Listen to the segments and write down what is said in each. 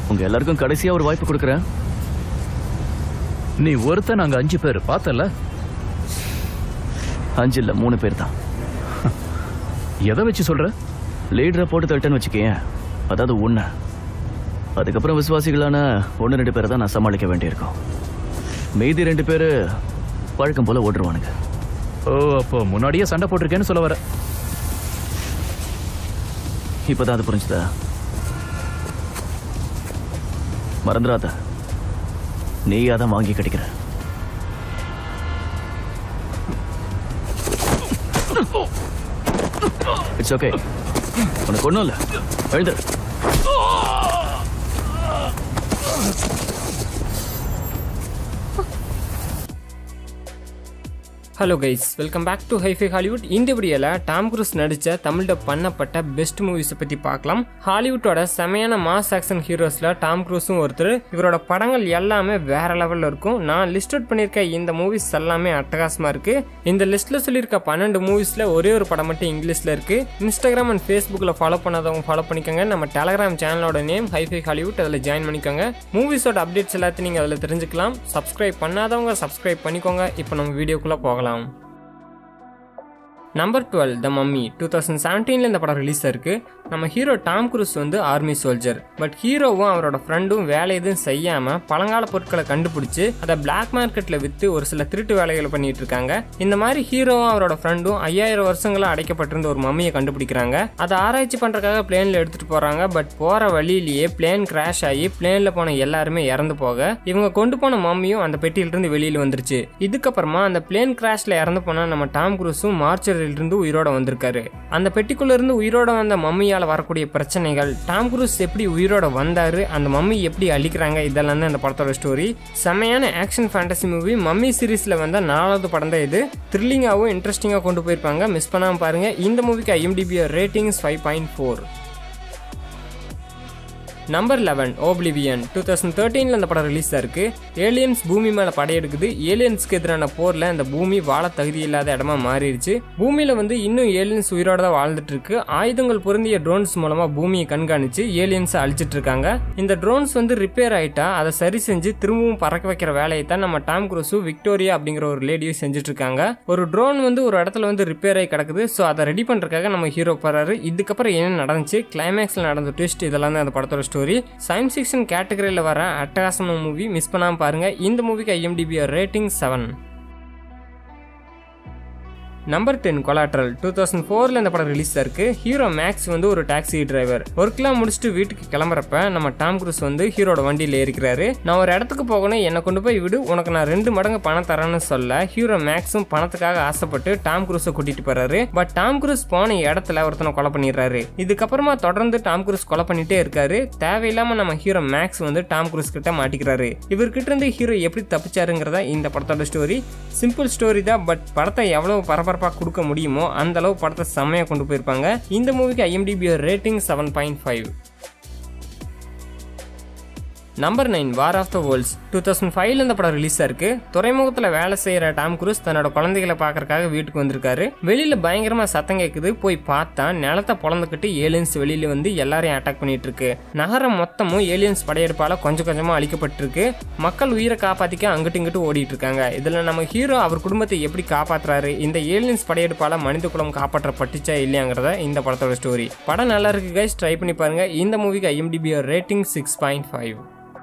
உங்க எல்லாருக்கும் கடைசியா ஒரு வாய்ப்பு கொடுக்குறேன் நீ ஒருத்தன் நாங்க அஞ்சு பேர் பார்த்தல அஞ்சு இல்ல மூணு பேர் தான் எதை வச்சு சொல்ற லீடரை போட்டு தட்டேன்னு வச்சுக்கேன் அதாவது உன்னை அதுக்கப்புறம் விசுவாசிகளான ஒன்று ரெண்டு பேரை தான் நான் சமாளிக்க வேண்டியிருக்கும் மீதி ரெண்டு பேர் வழக்கம் போல ஓடுருவானுங்க ஓ அப்போ முன்னாடியே சண்டை போட்டிருக்கேன்னு சொல்ல வர இப்பதான் அது புரிஞ்சுதா மறந்துடாத நீ அதான் வாங்கி கிடைக்கிற இட்ஸ் ஓகே உனக்கு ஒன்றும் இல்லை எழுது hello guys welcome back to hifi Hollywood இந்த வீடியோவில் டாம் குரூஸ் நடித்த தமிழ் டப் பண்ணப்பட்ட பெஸ்ட் மூவிஸை பற்றி பார்க்கலாம் ஹாலிவுட்டோட செமையான மாஸ் ஆக்ஷன் ஹீரோஸில் டாம் குரூஸும் ஒருத்தர் இவரோட படங்கள் எல்லாமே வேற லெவலில் இருக்கும் நான் லிஸ்ட் அவுட் பண்ணியிருக்க இந்த மூவிஸ் எல்லாமே அட்டகாசமாக இருக்குது இந்த லிஸ்ட்டில் சொல்லியிருக்க பன்னெண்டு மூவிஸில் ஒரே ஒரு படம் மட்டும் இங்கிலீஷில் இருக்குது இன்ஸ்டாகிராம் அண்ட் ஃபேஸ்புக்கில் ஃபாலோ பண்ணாதவங்க ஃபாலோ பண்ணிக்கோங்க நம்ம டெலகிராம் சேனலோட நேம் ஹைஃபை ஹாலிவுட் அதில் ஜாயின் பண்ணிக்கோங்க மூவிஸோட அப்டேட்ஸ் எல்லாத்தையும் நீங்கள் அதில் தெரிஞ்சுக்கலாம் சப்ஸ்கிரைப் பண்ணாதவங்க சப்ஸ்கிரைப் பண்ணிக்கோங்க இப்போ நம்ம வீடியோக்குள்ளே போகலாம் number twelve the Mummy two thousand செவன்டீனில் இந்த படம் ரிலீஸ் ஆயிருக்கு நம்ம ஹீரோ டாம் குரூஸ் வந்து ஆர்மி சோல்ஜர் பட் ஹீரோவும் அவரோட ஃப்ரெண்டும் வேலை எதுவும் செய்யாமல் பழங்கால பொருட்களை கண்டுபிடிச்சு அதை பிளாக் மார்க்கெட்டில் விற்று ஒரு சில திருட்டு வேலைகளை பண்ணிட்டு இருக்காங்க இந்த மாதிரி ஹீரோவும் அவரோட ஃப்ரெண்டும் ஐயாயிரம் வருஷங்களா அடைக்கப்பட்டிருந்த ஒரு மம்மியை கண்டுபிடிக்கிறாங்க அதை ஆராய்ச்சி பண்ணுறதுக்காக பிளேனில் எடுத்துகிட்டு போகிறாங்க பட் போகிற வழியிலேயே பிளேன் கிராஷ் ஆகி பிளேனில் போன எல்லாருமே இறந்து போக இவங்க கொண்டு போன மம்மியும் அந்த பெட்டியிலிருந்து வெளியில் வந்துருச்சு இதுக்கப்புறமா அந்த பிளேன் கிராஷ்ல இறந்து போன நம்ம டாம் குரூஸும் மார்ச்சரியிலிருந்து உயிரோட வந்திருக்காரு அந்த பெட்டிக்குள்ள இருந்து உயிரோட வந்த மம்மியால வரக்கூடிய பிரச்சனைகள் டாம் குரூஸ் எப்படி உயிரோட வந்தாரு அந்த மம்மி எப்படி அழிக்கிறாங்க இதெல்லாம் தான் இந்த படத்தோட ஸ்டோரி செமையான ஆக்ஷன் ஃபேண்டசி மூவி மம்மி சீரீஸ்ல வந்த நாலாவது படம் தான் இது த்ரில்லிங்காகவும் இன்ட்ரெஸ்டிங்காக கொண்டு போயிருப்பாங்க மிஸ் பண்ணாம பாருங்க இந்த மூவிக்கு IMDb ratings five point four number eleven Oblivion two thousand தேர்ட்டீனில் அந்த படம் ரிலீஸ் ஆயிருக்கு ஏலியன்ஸ் பூமி மேலே படையெடுக்குது ஏலியன்ஸ்க்கு எதிரான போரில் அந்த பூமி வாழ தகுதி இல்லாத இடமா மாறிடுச்சு பூமியில் வந்து இன்னும் ஏலியன்ஸ் உயிரோட தான் வாழ்ந்துட்டு இருக்கு ஆயுதங்கள் பொருந்திய ட்ரோன்ஸ் மூலமாக பூமியை கண்காணிச்சு ஏலியன்ஸை அழிச்சிட்டு இருக்காங்க இந்த ட்ரோன்ஸ் வந்து ரிப்பேர் ஆயிட்டா அதை சரி செஞ்சு திரும்பவும் பறக்க வைக்கிற வேலையை தான் நம்ம டாம் குரூஸு விக்டோரியா அப்படிங்கிற ஒரு லேடியும் செஞ்சுட்டு இருக்காங்க ஒரு ட்ரோன் வந்து ஒரு இடத்துல வந்து ரிப்பேர் ஆகி கிடக்குது ஸோ அதை ரெடி பண்ணுறதுக்காக நம்ம ஹீரோ போறாரு இதுக்கப்புறம் என்ன நடந்துச்சு கிளைமேக்ஸில் நடந்த ட்விஸ்ட் இதெல்லாம் தான் அந்த படத்தோட ஸ்டோரி சயின்ஸ் ஃபிக்ஷன் கேட்டகரியில் வர அட்டகாசமான மூவி மிஸ் பண்ணாமல் பாருங்க இந்த மூவிக்கு IMDb rating seven number ten Collateral two thousand ஃபோரில் இந்த படம் ரிலீஸ் ஆயிருக்கு ஹீரோ மேக்ஸ் வந்து ஒரு டாக்ஸி டிரைவர் ஒர்க்லாம் முடிச்சுட்டு வீட்டுக்கு கிளம்புறப்ப நம்ம டாம் குரூஸ் வந்து ஹீரோட வண்டியில் ஏறிக்கிறாரு நான் ஒரு இடத்துக்கு போகணும் என்னை கொண்டு போய் விடு உனக்கு நான் ரெண்டு மடங்கு பணம் தரேன்னு சொல்ல ஹீரோ மேக்ஸும் பணத்துக்காக ஆசைப்பட்டு டாம் குரூஸை கூட்டிட்டு போறாரு பட் டாம் குரூஸ் போன இடத்துல ஒருத்தனை கொலை பண்ணிடுறாரு இதுக்கப்புறமா தொடர்ந்து டாம் குரூஸ் கொலை பண்ணிட்டே இருக்காரு தேவையில்லாம நம்ம ஹீரோ மேக்ஸ் வந்து டாம் குரூஸ் கிட்ட மாட்டிக்கிறாரு இவர்கிட்ட இருந்து ஹீரோ எப்படி தப்பிச்சாருங்கிறதா இந்த படத்தோட ஸ்டோரி சிம்பிள் ஸ்டோரி தான் பட் படத்தை எவ்வளவு பரபரப்பாக கொடுக்க முடியுமோ அந்த அளவு படத்தை செம்மையாக கொண்டு போயிருப்பாங்க இந்த மூவிக்கு IMDb rating seven point five number nine War of the Worlds two thousand ஃபைவ்ல இந்த படம் ரிலீஸ் ஆயிருக்கு துறைமுகத்தில் வேலை செய்கிற டாம் குரூஸ் தன்னோட குழந்தைகளை பார்க்கறக்காக வீட்டுக்கு வந்திருக்காரு வெளியில் பயங்கரமாக சத்தம் கேட்குது போய் பார்த்தா நிலத்தை பொழந்துக்கிட்டு ஏலியன்ஸ் வெளியில் வந்து எல்லாரையும் அட்டாக் பண்ணிட்டு இருக்கு நகரம் மொத்தமும் ஏலியன்ஸ் படையெடுப்பால் கொஞ்சம் கொஞ்சமாக அழிக்கப்பட்டிருக்கு மக்கள் உயிரை காப்பாற்றிக்க அங்கிட்டு இங்கிட்டு ஓடிட்டு இருக்காங்க இதில் நம்ம ஹீரோ அவர் குடும்பத்தை எப்படி காப்பாத்துறாரு இந்த ஏலியன்ஸ் படையெடுப்பால் மனித குலம் காப்பாற்றப்பட்டுச்சா இல்லையாங்கிறத இந்த படத்தோட ஸ்டோரி படம் நல்லா இருக்கு கைஸ் ட்ரை பண்ணி பாருங்க இந்த மூவிக்கு IMDb rating six point five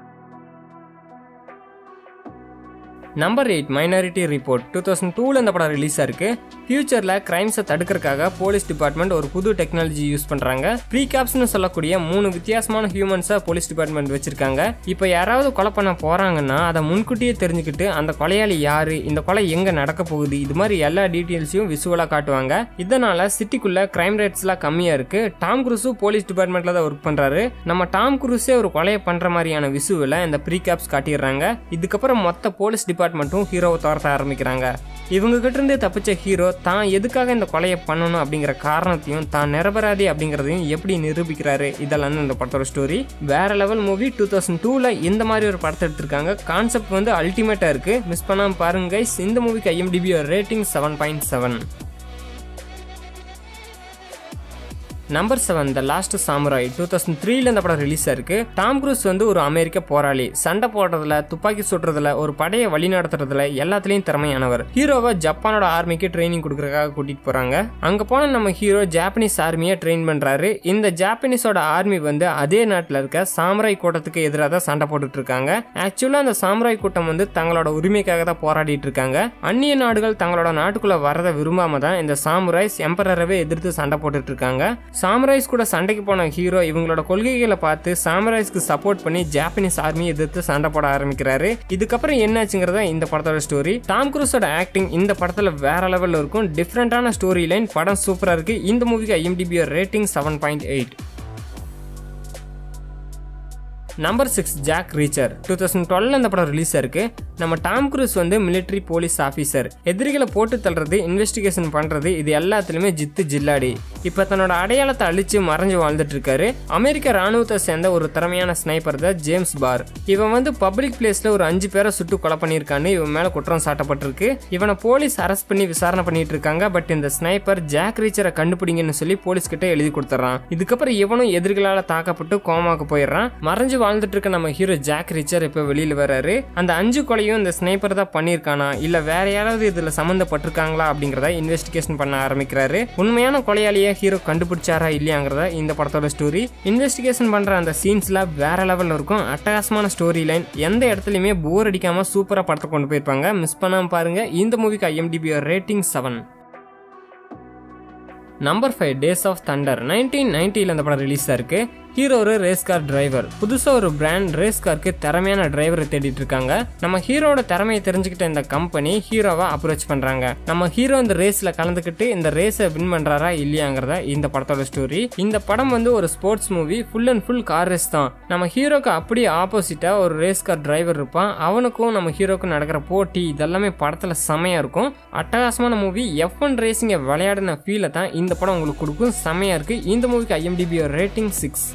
number eight Minority Report two thousand டூவில் இந்த படம் ரிலீஸ் ஆயிருக்கு ஃபியூச்சரில் கிரைம்ஸை தடுக்கிறதுக்காக போலீஸ் டிபார்ட்மெண்ட் ஒரு புது டெக்னாலஜி யூஸ் பண்ணுறாங்க ப்ரீ கேப்ஸ்னு சொல்லக்கூடிய மூணு வித்தியாசமான ஹியூமன்ஸை போலீஸ் டிபார்ட்மெண்ட் வச்சிருக்காங்க இப்போ யாராவது கொலை பண்ண போகிறாங்கன்னா அதை முன்கூட்டியே தெரிஞ்சுக்கிட்டு அந்த கொலையாளி யாரு இந்த கொலை எங்கே நடக்க போகுது இது மாதிரி எல்லா டீட்டெயில்ஸையும் விசுவலாக காட்டுவாங்க இதனால சிட்டிக்குள்ள கிரைம் ரேட்ஸ்லாம் கம்மியாக இருக்கு டாம் குரூஸும் போலீஸ் டிபார்ட்மெண்ட்டில் தான் ஒர்க் பண்ணுறாரு நம்ம டாம் குரூஸே ஒரு கொலையை பண்ணுற மாதிரியான விசுவில் இந்த ப்ரீ கேப்ஸ் காட்டிடுறாங்க இதுக்கப்புறம் மொத்த போலீஸ் டிபார்ட்மெண்ட்டும் ஹீரோவை துரத்த ஆரம்பிக்கிறாங்க இவங்க கிட்ட இருந்து தப்பிச்ச ஹீரோ தான் எதுக்காக இந்த கொலையை பண்ணணும் அப்படிங்கிற காரணத்தையும் தான் நிரபராதி அப்படிங்கிறதையும் எப்படி நிரூபிக்கிறாரு இதெல்லாம் இந்த படத்தோட ஸ்டோரி வேற லெவல் மூவி டூ தௌசண்ட் டூவில் இந்த மாதிரி ஒரு படத்தை எடுத்திருக்காங்க கான்செப்ட் வந்து அல்டிமேட்டாக இருக்கு மிஸ் பண்ணாமல் பாருங்க guys. இந்த மூவிக்கு IMDb rating seven point seven number seven the Last Samurai two thousand த்ரீல இந்த படம் ரிலீஸ் ஆயிருக்கு டாம் க்ரூஸ் வந்து ஒரு அமெரிக்க போராளி சண்டை போடுறதுல துப்பாக்கி சுடுறதுல ஒரு படையை வழி நடத்துறதுல எல்லாத்துலயும் திறமையானவர் ஹீரோவை ஜப்பானோட ஆர்மிக்கு ட்ரைனிங் கொடுக்கறதுக்காக கூட்டிட்டு போறாங்க அங்க போன நம்ம ஹீரோ ஜாப்பனீஸ் ஆர்மியை ட்ரெயின் பண்றாரு இந்த ஜாப்பனீஸோட ஆர்மி வந்து அதே நாட்டில் இருக்க சாமுராய் கூட்டத்துக்கு எதிராக தான் சண்டை போட்டுட்டு இருக்காங்க ஆக்சுவலா அந்த சாமுராய் கூட்டம் வந்து தங்களோட உரிமைக்காக தான் போராடிட்டு இருக்காங்க அந்நிய நாடுகள் தங்களோட நாட்டுக்குள்ள வரதை விரும்பாம தான் இந்த சாமுராய்ஸ் எம்பரரவே எதிர்த்து சண்டை போட்டுட்டு இருக்காங்க சாமுராய்ஸ் கூட சண்டைக்கு போன ஹீரோ இவங்களோட கொள்கைகளை பார்த்து சாமுராய்ஸ்க்கு சப்போர்ட் பண்ணி ஜாப்பனீஸ் ஆர்மி எதிர்த்து சண்டை போட ஆரம்பிக்கிறாரு இதுக்கப்புறம் என்னாச்சுங்கிறத இந்த படத்தோட ஸ்டோரி டாம் குரூஸோட ஆக்டிங் இந்த படத்துல வேற லெவல்ல இருக்கும் டிஃப்ரெண்டான ஸ்டோரி லைன் படம் சூப்பரா இருக்கு இந்த மூவிக்கு IMDb rating seven point eight number six Jack Reacher two thousand twelve அந்த படம் ரிலீஸ் ஆயிருக்கு நம்ம டாம் குரூஸ் வந்து மிலிட்ரி போலீஸ் ஆஃபீஸர் எதிரிகளை போட்டு தள்ளுறது இன்வெஸ்டிகேஷன் பண்றது இது எல்லாத்துலயுமே ஜித்து ஜில்லாடி இப்போ தன்னோட அடையாளத்தை அழிச்சு மறைஞ்சு வாழ்ந்துட்டு இருக்காரு அமெரிக்க ராணுவத்தை சேர்ந்த ஒரு திறமையான ஸ்னைப்பர் தான் ஜேம்ஸ் பார் இவன் வந்து பப்ளிக் பிளேஸ்ல ஒரு அஞ்சு பேரை சுட்டு கொலை பண்ணியிருக்கான்னு இவன் மேல குற்றம் சாட்டப்பட்டிருக்கு இவனை போலீஸ் அரெஸ்ட் பண்ணி விசாரணை பண்ணிட்டு இருக்காங்க பட் இந்த ஸ்னைப்பர் ஜாக் ரீச்சரை கண்டுபிடிங்கன்னு சொல்லி போலீஸ் கிட்ட எழுதி கொடுத்துறான் இதுக்கப்புறம் இவனும் எதிரிகளால தாக்கப்பட்டு கோமாக்கு போயிடுறான் மறைஞ்சு வாழ்ந்துட்டு இருக்க நம்ம ஹீரோ ஜாக் ரிச்சர் இப்போ வெளியில வராரு அந்த அஞ்சு கொலையும் இந்த ஸ்னைப்பர் தான் பண்ணியிருக்கானா இல்ல வேற யாராவது இதுல சம்மந்தப்பட்டிருக்காங்களா அப்படிங்கறத இன்வெஸ்டிகேஷன் பண்ண ஆரம்பிக்கிறாரு உண்மையான கொலையாளியை ஹீரோ கண்டுபிடிச்சாரா இல்லையாங்கிறத இந்த படத்தோட ஸ்டோரி இன்வெஸ்டிகேஷன் பண்ற அந்த சீன்ஸ்லாம் வேற லெவல்ல இருக்கும் அட்டகாசமான ஸ்டோரி லைன் எந்த இடத்துலயுமே போர் அடிக்காம சூப்பரா படத்தை கொண்டு போயிருப்பாங்க மிஸ் பண்ணாம பாருங்க இந்த மூவிக்கு IMDb rating seven number five Days of Thunder nineteen நைன்ட்டியில் அந்த படம் ரிலீஸ் ஆயிருக்கு ஹீரோ ஒரு ரேஸ் கார் டிரைவர் புதுசாக ஒரு பிராண்ட் ரேஸ் காருக்கு திறமையான டிரைவரை தேடிட்டு இருக்காங்க நம்ம ஹீரோட திறமையை தெரிஞ்சுக்கிட்ட இந்த கம்பெனி ஹீரோவை அப்ரோச் பண்ணுறாங்க நம்ம ஹீரோ இந்த ரேஸில் கலந்துக்கிட்டு இந்த ரேஸை வின் பண்ணுறாரா இல்லையாங்கிறத இந்த படத்தோட ஸ்டோரி இந்த படம் வந்து ஒரு sports movie full and full car race தான் நம்ம ஹீரோக்கு அப்படியே ஆப்போசிட்டாக ஒரு ரேஸ் கார் டிரைவர் இருப்பான் அவனுக்கும் நம்ம ஹீரோக்கும் நடக்கிற போட்டி இதெல்லாமே படத்தில் செமையாக இருக்கும் அட்டகாசமான மூவி எஃப் ஒன் ரேசிங்கை விளையாடின ஃபீலை தான் இந்த படம் உங்களுக்கு கொடுக்கும் செமையாக இருக்குது இந்த மூவிக்கு IMDb rating six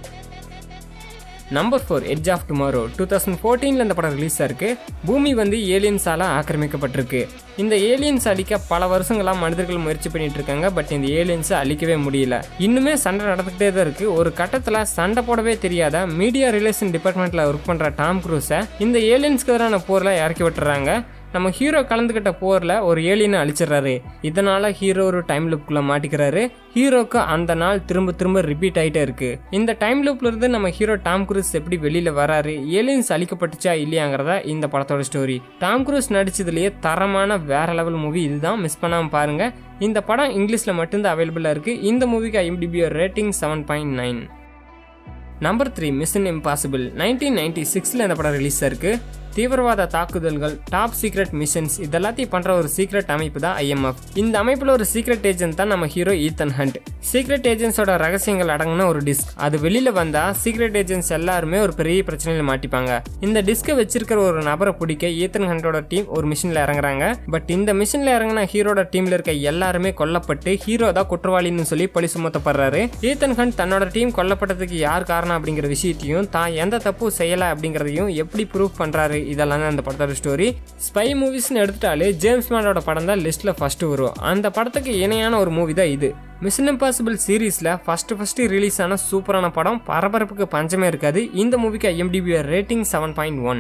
number four Edge of Tomorrow two thousand ஃபோர்டீனில் இந்த படம் ரிலீஸ் ஆயிருக்கு பூமி வந்து ஏலியன்ஸால் ஆக்கிரமிக்கப்பட்டிருக்கு இந்த ஏலியன்ஸ் அழிக்க பல வருஷங்களாக மனிதர்கள் முயற்சி பண்ணிட்டு இருக்காங்க பட் இந்த ஏலியன்ஸை அழிக்கவே முடியல இன்னுமே சண்டை நடந்துகிட்டே தான் இருக்கு ஒரு கட்டத்தில் சண்டை போடவே தெரியாத மீடியா ரிலேஷன் டிபார்ட்மெண்ட்டில் ஒர்க் பண்ணுற டாம் க்ரூஸை இந்த ஏலியன்ஸ்க்கு எதிரான போரில் இறக்கி விட்டுறாங்க நம்ம ஹீரோ கலந்துக்கிட்ட போரில் ஒரு ஏலியனை அழிச்சிடுறாரு இதனால ஹீரோ ஒரு டைம் லுப்புக்குள்ள மாட்டிக்கிறாரு ஹீரோக்கு அந்த நாள் திரும்ப திரும்ப ரிப்பீட் ஆகிட்டே இருக்கு இந்த டைம் லுப்ல இருந்து நம்ம ஹீரோ டாம் குரூஸ் எப்படி வெளியில வராரு ஏலியன்ஸ் அழிக்கப்பட்டுச்சா இல்லையாங்கிறத இந்த படத்தோட ஸ்டோரி டாம் குரூஸ் நடிச்சதுலயே தரமான வேற லெவல் மூவி இதுதான் மிஸ் பண்ணாம பாருங்க இந்த படம் இங்கிலீஷ்ல மட்டும்தான் அவைலபிளா இருக்கு இந்த மூவிக்கு IMDb rating seven point nine number three Mission Impossible nineteen ninety சிக்ஸில் இந்த படம் ரிலீஸ் ஆயிருக்கு தீவிரவாத தாக்குதல்கள் டாப் சீக்ரெட் மிஷன்ஸ் இதெல்லாத்தையும் பண்ற ஒரு சீக்ரெட் அமைப்பு தான் ஐஎம்எஃப் இந்த அமைப்புல ஒரு சீக்ரெட் ஏஜென்ட் தான் நம்ம ஹீரோ ஈத்தன் ஹண்ட் சீக்ரெட் ஏஜென்ட்ஸோட ரகசியங்கள் அடங்கின ஒரு டிஸ்க் அது வெளியில வந்தா சீக்ரெட் ஏஜென்ட்ஸ் எல்லாருமே ஒரு பெரிய பிரச்சனையில மாட்டிப்பாங்க இந்த டிஸ்கை வச்சிருக்கிற ஒரு நபரை பிடிக்க ஈத்தன் ஹண்டோட டீம் ஒரு மிஷன்ல இறங்குறாங்க பட் இந்த மிஷன்ல இறங்கின ஹீரோட டீம்ல இருக்க எல்லாருமே கொல்லப்பட்டு ஹீரோ தான் குற்றவாளின்னு சொல்லி பழி சுமத்தப்படுறாரு ஈத்தன் ஹண்ட் தன்னோட டீம் கொல்லப்பட்டதுக்கு யார் காரணம் அப்படிங்கிற விஷயத்தையும் தான் எந்த தப்பு செய்யல அப்படிங்கறதையும் எப்படி ப்ரூவ் பண்றாரு இதெல்லாம் தான் அந்த படத்தோட ஸ்டோரி ஸ்பை மூவிஸ்னு எடுத்துட்டாலே ஜேம்ஸ் மேனோட படம் தான் லிஸ்ட்ல ஃபர்ஸ்ட் வரும் அந்த படத்துக்கு இணையான ஒரு மூவி தான் இது மிஷன் இம்பாசிபிள் சீரீஸில் ஃபஸ்ட்டு ஃபஸ்ட்டு ரிலீஸ் ஆன சூப்பரான படம் பரபரப்புக்கு பஞ்சமே இருக்காது இந்த மூவிக்கு IMDb rating seven point one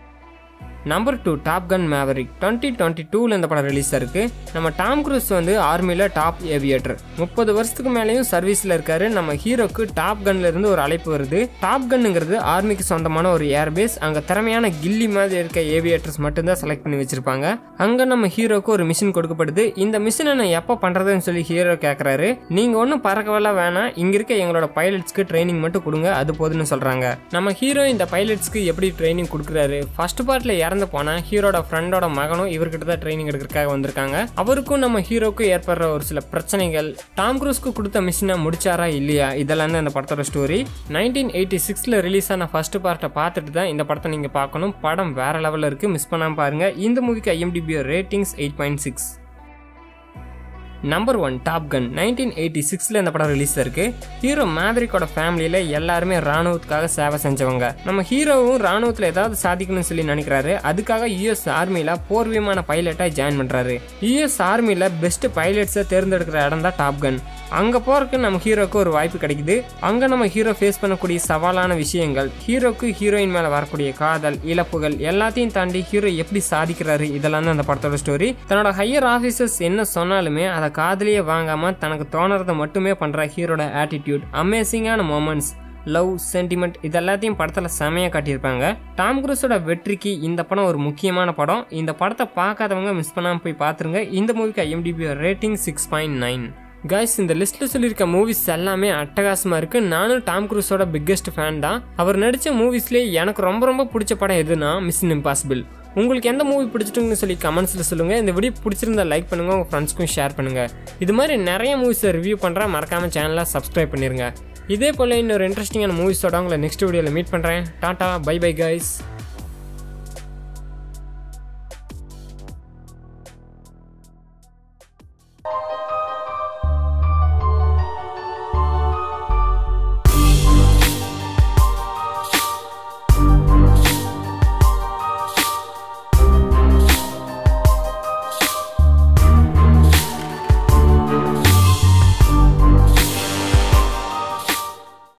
number two Top Gun Maverick twenty twenty டூவில் இந்த படம் ரிலீஸ் ஆயிருக்கு நம்ம டாம் குரூஸ் வந்து ஆர்மியில் டாப் ஏவியேட்டர் முப்பது வருஷத்துக்கு மேலேயும் சர்வீஸில் இருக்காரு நம்ம ஹீரோக்கு டாப் கன்ல இருந்து ஒரு அழைப்பு வருது டாப் கன்னுங்கிறது ஆர்மிக்கு சொந்தமான ஒரு ஏர்பேஸ் அங்கே திறமையான கில்லி மாதிரி இருக்க ஏவியேட்டர்ஸ் மட்டும்தான் செலக்ட் பண்ணி வச்சிருப்பாங்க அங்கே நம்ம ஹீரோக்கு ஒரு மிஷின் கொடுக்கப்படுது இந்த மிஷினை நான் எப்போ பண்ணுறதுன்னு சொல்லி ஹீரோ கேட்குறாரு நீங்கள் ஒன்றும் பறக்கவெல்லாம் வேணாம் இங்கே இருக்க எங்களோட பைலட்ஸ்க்கு ட்ரைனிங் மட்டும் கொடுங்க அது போதுன்னு சொல்கிறாங்க நம்ம ஹீரோ இந்த பைலட்ஸ்க்கு எப்படி ட்ரைனிங் கொடுக்குறாரு ஃபர்ஸ்ட் பார்ட்டில் இறந்து போனால் ஹீரோட ஃப்ரெண்டோட மகனும் இவர்கிட்ட தான் ட்ரைனிங் எடுக்கிறதுக்காக வந்திருக்காங்க அவருக்கும் நம்ம ஹீரோக்கும் ஏற்படுற ஒரு சில பிரச்சனைகள் டாம் க்ரூஸ்க்கு கொடுத்த மிஷினை முடிச்சாரா இல்லையா இதெல்லாம் தான் இந்த படத்தோட ஸ்டோரி நைன்டீன் எயிட்டி சிக்ஸில் ரிலீஸ் ஆன ஃபர்ஸ்ட் பார்ட்டை பார்த்துட்டு தான் இந்த படத்தை நீங்கள் பார்க்கணும் படம் வேற லெவலில் இருக்குது மிஸ் பண்ணாமல் பாருங்க இந்த மூவிக்கு IMDb ratings eight point six number one Top Gun nineteen eighty சிக்ஸில் இந்த படம் ரிலீஸ் இருக்கு ஹீரோ மேவரிக்கோட ஃபேமிலியில் எல்லாருமே ராணுவத்துக்காக சேவை செஞ்சவங்க நம்ம ஹீரோவும் ராணுவத்தில் ஏதாவது சாதிக்கணும்னு சொல்லி நினைக்கிறாரு அதுக்காக யூஎஸ் ஆர்மியில் போர் விமான பைலட்டாக ஜாயின் பண்ணுறாரு யூஎஸ் ஆர்மியில் பெஸ்ட் பைலட்ஸை தேர்ந்தெடுக்கிற இடம் தான் டாப் கன் அங்கே போறதுக்கு நம்ம ஹீரோக்கு ஒரு வாய்ப்பு கிடைக்குது அங்கே நம்ம ஹீரோ ஃபேஸ் பண்ணக்கூடிய சவாலான விஷயங்கள் ஹீரோக்கு ஹீரோயின் மேலே வரக்கூடிய காதல் இழப்புகள் எல்லாத்தையும் தாண்டி ஹீரோ எப்படி சாதிக்கிறாரு இதெல்லாம் தான் அந்த படத்தோட ஸ்டோரி தன்னோட ஹையர் ஆஃபீஸர்ஸ் என்ன சொன்னாலுமே அதை காதலியே வாங்காம தனக்கு தோணுறதை மட்டுமே பண்ற ஹீரோட ஆட்டிடியூட் அமேசிங்கான மூமெண்ட்ஸ் லவ் சென்டிமெண்ட் இது எல்லாத்தையும் படத்தில் செமையாக காட்டியிருப்பாங்க டாம் குரூஸோட வெற்றிக்கு இந்த படம் ஒரு முக்கியமான படம் இந்த படத்தை பார்க்காதவங்க மிஸ் பண்ணாமல் போய் பார்த்துருங்க இந்த மூவிக்கு IMDb rating six point nine guys இந்த லிஸ்ட்டில் சொல்லியிருக்க மூவிஸ் எல்லாமே அட்டகாசமாக இருக்குது நானும் டாம் குரூஸோட பிக்கெஸ்ட் ஃபேன் தான் அவர் நடித்த மூவிஸ்லேயே எனக்கு ரொம்ப ரொம்ப பிடிச்ச படம் எதுனா மிஷன் இம்பாசிபிள் உங்களுக்கு எந்த மூவி பிடிச்சிட்டுங்கன்னு சொல்லி கமெண்ட்ஸில் சொல்லுங்கள் இந்த வீடியோ பிடிச்சிருந்தா லைக் பண்ணுங்கள் உங்கள் ஃப்ரெண்ட்ஸ்க்கும் ஷேர் பண்ணுங்கள் இது மாதிரி நிறைய மூவிஸை ரிவ்யூ பண்ணுறேன் மறக்காமல் சேனலை சப்ஸ்கிரைப் பண்ணிடுங்க இதே போல் இன்னொரு இன்ட்ரெஸ்டிங்கான மூவிஸோட உங்களை நெக்ஸ்ட் வீடியோவில் மீட் பண்ணுறேன் டாட்டா பை பை கைஸ்